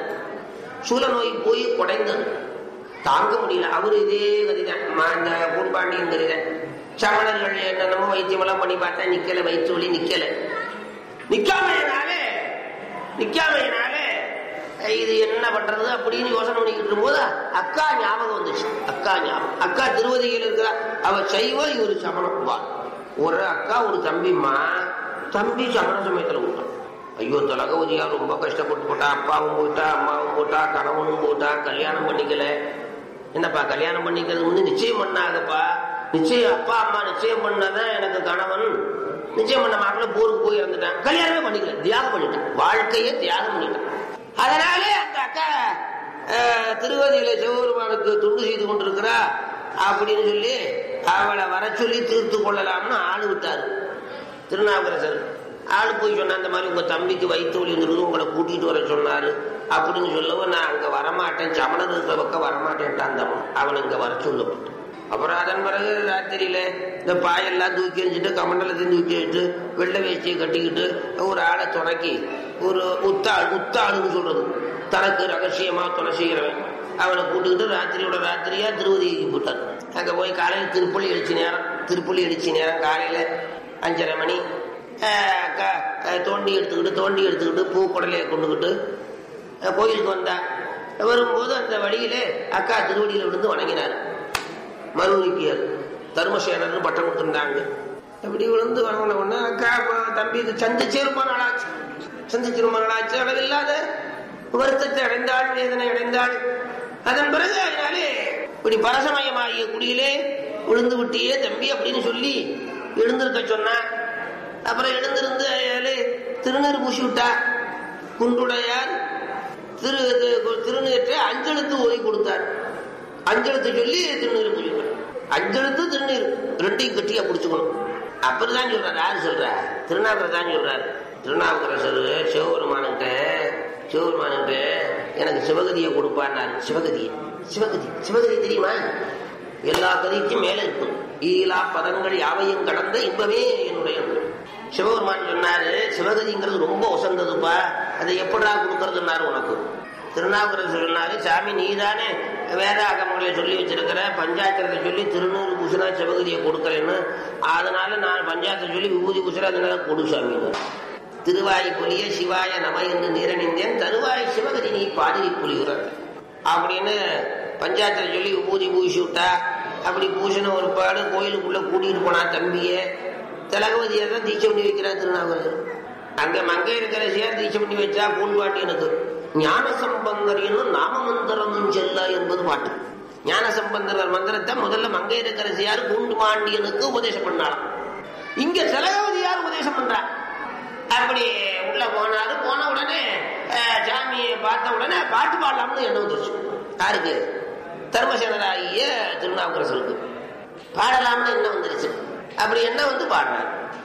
சூல நோய் போய் குடைந்தது தாங்க முடியல அவரு இதே கதிதான் ம- அந்த பூன்பாண்டியன் கதிதான் சமணர்கள் என்னென்னமோ வைத்தியம் எல்லாம் பண்ணி பார்த்தா நிக்கல வயிற்று வலி நிக்கல நிக்காமையினாலே நிக்காமையினாலே அஹ், இது என்ன பண்றது அப்படின்னு யோசனை பண்ணிக்கிட்டு இருக்கும்போது அக்கா ஞாபகம் வந்துச்சு அக்கா ஞாபகம் அக்கா திருவதியில் இருக்கிறா அவ சைவ இவரு சமணம் வா ஒரு அக்கா ஒரு தம்பிம்மா தம்பி சமண சமயத்துல விட்டான் ஐயோ தலகவதியா ரொம்ப கஷ்டப்பட்டு போட்டா அப்பாவும் போயிட்டா அம்மாவும் போட்டா கணவனும் போட்டா கல்யாணம் பண்ணிக்கல என்னப்பா கல்யாணம் பண்ணிக்கிறது வந்து நிச்சயம் பண்ணாதப்பா நிச்சயம் அப்பா அம்மா நிச்சயம் பண்ணாதான் எனக்கு கணவன் நிச்சயம் பண்ண மாப்பிள்ள போருக்கு போய் இறந்துட்டான் கல்யாணமே பண்ணிக்கல தியாகம் பண்ணிட்டான் வாழ்க்கையே தியாகம் பண்ணிட்டான் அதனாலே அந்த அக்கா அஹ், திருவதியில சிவபெருமானுக்கு தொண்டு செய்து கொண்டிருக்கிறா அப்படின்னு சொல்லி அவளை வர சொல்லி தீர்த்து கொள்ளலாம்னு ஆளு விட்டாரு திருநாவுக்கரசர் ஆளு போய் சொன்ன அந்த மாதிரி உங்க தம்பிக்கு வயிற்று வலி இருந்தது உங்களை கூட்டிட்டு வர சொன்னாரு அப்படின்னு சொல்லவும் நான் அங்க வரமாட்டேன் சமணர் இருக்கிற பக்கம் வரமாட்டேன்ட்டான் தம்மன் அவன் இங்க வர சொல்லப்பட்டு அப்புறம் அதன் பிறகு ராத்திரியில இந்த பாயெல்லாம் தூக்கி எறிஞ்சிட்டு கமண்டலத்தையும் தூக்கி வச்சுட்டு வெள்ளை வேஷ்டியை கட்டிக்கிட்டு ஒரு ஆளை துணைக்கி ஒரு உத்தாள் உத்தாளுன்னு சொல்றது தனக்கு ரகசியமா துணை செய்கிறவன் அவனை கூட்டுக்கிட்டு ராத்திரியோட ராத்திரியா திருவதிக்கு போட்டார் அங்க போய் காலையில திருப்பள்ளி எழுச்சி நேரம் திருப்பள்ளி எழுச்சி நேரம் காலையில அஞ்சரை மணி ஆஹ், க- ஆஹ், தோண்டி எடுத்துக்கிட்டு தோண்டி எடுத்துக்கிட்டு பூ குடலையை கொண்டுக்கிட்டு ஆஹ், கோயிலுக்கு வந்தார் வரும்போது அந்த வழியிலே அக்கா திருவடியில விழுந்து வணங்கினார் மருவிக்கியர் தர்மசேனர்னு பட்டம் கொடுத்துருந்தாங்க அப்படி விழுந்து வணங்கின உடனே அக்கா ப- தம்பி இது சந்திச்சு ரொம்ப நாளாச்சு சந்திச்சு ரொம்ப நாளாச்சு அளவில்லாத வருத்தத்தை அடைந்தாள் வேதனை அடைந்தாள் அதன் பிறகு அதனாலே இப்படி பரசமயமாகிய குடியிலே விழுந்து விட்டியே தம்பி அப்படின்னு சொல்லி எழுந்திருக்க சொன்னா அப்புறம் எழுந்திருந்து அயாலே திருநீர் பூசி விட்டா குன்றுடையார் திரு திரு- திருநீற்றை அஞ்செழுத்து ஓதி கொடுத்தார் அஞ்செழுத்து சொல்லி திருநீர் பூஜை அஞ்செழுத்து திருநீர் ரெண்டையும் கட்டியா பிடிச்சுக்கணும் அப்படிதான் சொல்றாரு யாரு சொல்ற திருநாவுக்கரசர் தான் சொல்றாரு திருநாவுக்கரசர் சிவபெருமானுக்கிட்ட சிவபெருமானுக்கிட்ட எனக்கு சிவகதியை கொடுப்பான்னாரு சிவகதி சிவகதி சிவகதி தெரியுமா எல்லா கதிக்கும் மேல இருக்கும் ஈலா பதங்கள் யாவையும் கடந்த இன்பமே என்னுடைய அன்பு. சிவபெருமான் சொன்னாரு சிவகதிங்கிறது ரொம்ப உசந்ததுப்பா அதை எப்படா கொடுக்கறதுன்னாரு உனக்கு திருநாவுக்கரசர் சொன்னாரு சாமி நீதானே வேதாகமங்களை சொல்லி வச்சிருக்கிற பஞ்சாயத்தை சொல்லி திருநூறு பூசணா சிவகதியை கொடுக்கறேன்னு அதனால நான் பஞ்சாயத்தை சொல்லி விபூதி பூசணா அதனால கொடு சாமி திருவாய் புலிய சிவாய நம என்று நீரணிந்தேன் தருவாய் சிவகதி நீ பாதிரி புலிகிறார் அப்படின்னு பஞ்சாயத்தில் சொல்லி விபூதி பூசி விட்டா அப்படி பூசின ஒரு பாடு கோயிலுக்குள்ள கூட்டிட்டு போனா தம்பிய திலகவதியை தான் தீட்சை பண்ணி வைக்கிறார் திருநாவுக்கரசர் அங்க மங்கை இருக்கிற சேர் தீட்சை பண்ணி வச்சா பூன்பாண்டியனுக்கு ஞான சம்பந்தர் என்னும் நாமமந்திரமும் செல்ல என்பது பாட்டு ஞான சம்பந்தர் மந்திரத்தை முதல்ல மங்கை இருக்கிற சேர் பூண்டுமாண்டியனுக்கு உபதேசம் பண்ணாராம் இங்க திலகவதியார் உபதேசம் பண்றார் அப்படி உள்ள போனாரு போன உடனே அஹ், சாமியை பார்த்த உடனே பாட்டு பாடலாம்னு எண்ணம் வந்துருச்சு யாருக்கு தர்மசேனராகிய திருநாவுக்கரசருக்கு பாடலாம்னு என்ன வந்துருச்சு அப்படி என்ன வந்து பாடுறாரு